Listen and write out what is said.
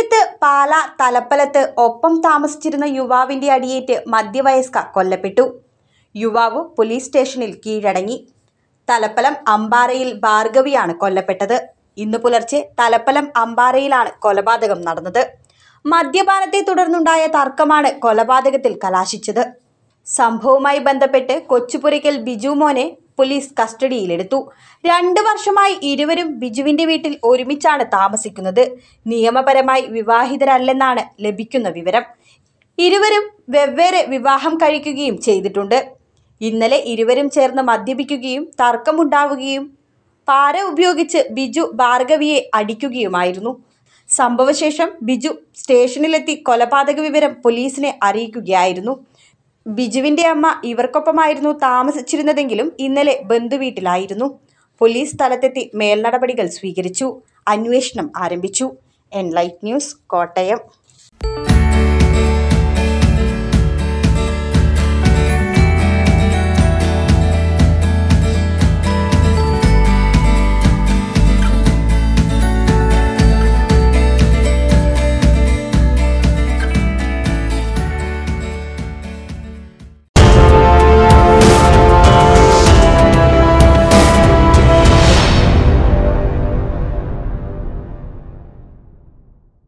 കോട്ടയത്ത് പാല തലപ്പലത്ത് ഒപ്പം താമസിച്ചിരുന്ന യുവാവിന്റെ അടിയേറ്റ് മധ്യവയസ്ക കൊല്ലപ്പെട്ടു യുവാവ് പോലീസ് സ്റ്റേഷനിൽ കീഴടങ്ങി തലപ്പലം അമ്പാറയിൽ ഭാർഗവിയാണ് കൊല്ലപ്പെട്ടത് ഇന്ന് പുലർച്ചെ തലപ്പലം അമ്പാറയിലാണ് കൊലപാതകം നടന്നത് മദ്യപാനത്തെ തുടർന്നുണ്ടായ തർക്കമാണ് കൊലപാതകത്തിൽ കലാശിച്ചത് സംഭവവുമായി ബന്ധപ്പെട്ട് കൊച്ചുപുരയ്ക്കൽ ബിജു മോനെ പോലീസ് കസ്റ്റഡിയിലെടുത്തു രണ്ടു വർഷമായി ഇരുവരും ബിജുവിന്റെ വീട്ടിൽ ഒരുമിച്ചാണ് താമസിക്കുന്നത് നിയമപരമായി വിവാഹിതരല്ലെന്നാണ് ലഭിക്കുന്ന വിവരം ഇരുവരും വെവ്വേറെ വിവാഹം കഴിക്കുകയും ചെയ്തിട്ടുണ്ട് ഇന്നലെ ഇരുവരും ചേർന്ന് മദ്യപിക്കുകയും തർക്കമുണ്ടാവുകയും പാര ഉപയോഗിച്ച് ബിജു ഭാർഗവിയെ അടിക്കുകയുമായിരുന്നു സംഭവശേഷം ബിജു സ്റ്റേഷനിലെത്തി കൊലപാതക വിവരം പോലീസിനെ അറിയിക്കുകയായിരുന്നു ബിജുവിന്റെ അമ്മ ഇവർക്കൊപ്പമായിരുന്നു താമസിച്ചിരുന്നതെങ്കിലും ഇന്നലെ ബന്ധുവീട്ടിലായിരുന്നു പോലീസ് സ്ഥലത്തെത്തി മേൽനടപടികൾ സ്വീകരിച്ചു അന്വേഷണം ആരംഭിച്ചു എൻലൈറ്റ് ന്യൂസ് കോട്ടയം